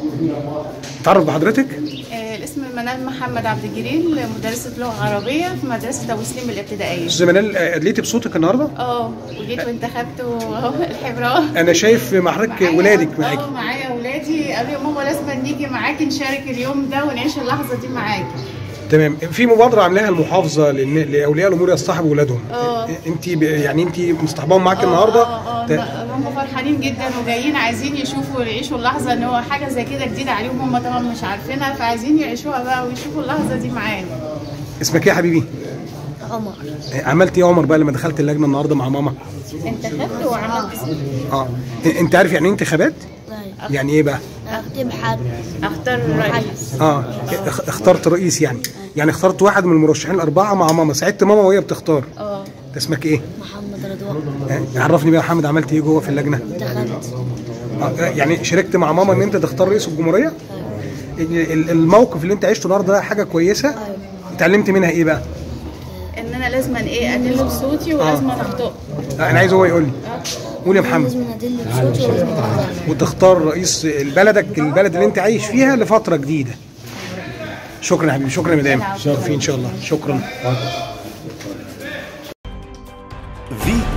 تعرف بحضرتك آه، الاسم منال محمد عبد الجليل مدرسة لغة عربية في مدرسة أبو سليم الابتدائية استاذ منال آه، ادليتي بصوتك النهارده اه وجيت وانتخبت واهو الحبرة انا شايف مع حضرتك معايا- ولادك اه معاكي معايا ولادي قالوا يا ماما لازم نيجي معاكي نشارك اليوم ده ونعيش اللحظة دي معاكي تمام في مبادره عاملاها المحافظه لأن- لاولياء الامور يصطحبوا اولادهم اه. انت ب- يعني انت مصطحباهم معاكي اه النهارده اه اه ت- لا، هم فرحانين جدا وجايين عايزين يشوفوا يعيشوا اللحظة ان هو حاجة زي كده جديدة عليهم هم طبعا مش عارفينها فعايزين يعيشوها بقى ويشوفوا اللحظة دي معانا اسمك ايه يا حبيبي عمر آه، عملت ايه يا عمر بقى لما دخلت اللجنه النهارده مع ماما انتخبت وعملت اه انت عارف يعني ايه انتخابات لا يعني ايه بقى اكتب حد اختار رئيس اه اخ- اخترت رئيس يعني يعني اخترت واحد من المرشحين الاربعه مع ماما ساعدت ماما وهي بتختار اه انت اسمك ايه محمد رضوان آه، عرفني بقى يا محمد عملت ايه جوه في اللجنه انتخبت آه، يعني شاركت مع ماما ان انت تختار رئيس الجمهوريه ال- ال- الموقف اللي انت عشته النهارده ده حاجه كويسه اتعلمت منها ايه بقى ان انا لازم ايه ادل بصوتي ولازم اخطئ آه، انا عايز هو يقول لي قول يا محمد لازم ادل بصوتي ولازم أدل. وتختار رئيس بلدك البلد اللي انت عايش فيها لفتره جديده شكرا يا حبيبي شكرا يا مدام في ان شاء الله شكرا فيتو